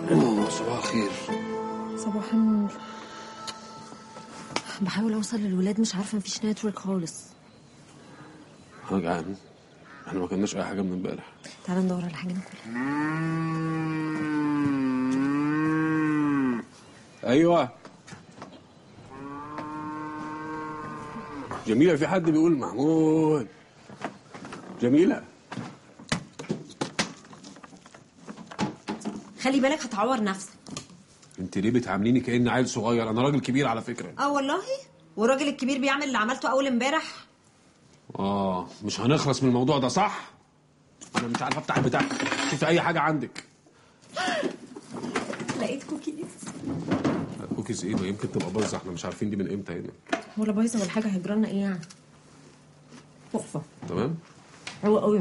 صباح الخير صباح النور بحاول اوصل للولاد مش عارفه مفيش نتورك خالص انا جعان احنا ما كناش اي حاجه من امبارح تعالى ندور على حاجه ناكلها ايوه جميله في حد بيقول محمود جميله خلي بالك هتعور نفسك انت ليه بتعامليني كاني عيل صغير انا راجل كبير على فكره اه والله والراجل الكبير بيعمل اللي عملته اول امبارح اه مش هنخلص من الموضوع ده صح انا مش عارف افتح البتاع شوفي اي حاجه عندك لقيت كوكيز كوكيز ايه ما يمكن تبقى بايظه احنا مش عارفين دي من امتى هنا ولا بايظه ولا حاجه هيجرالنا ايه يعني تحفه تمام حلوه قوي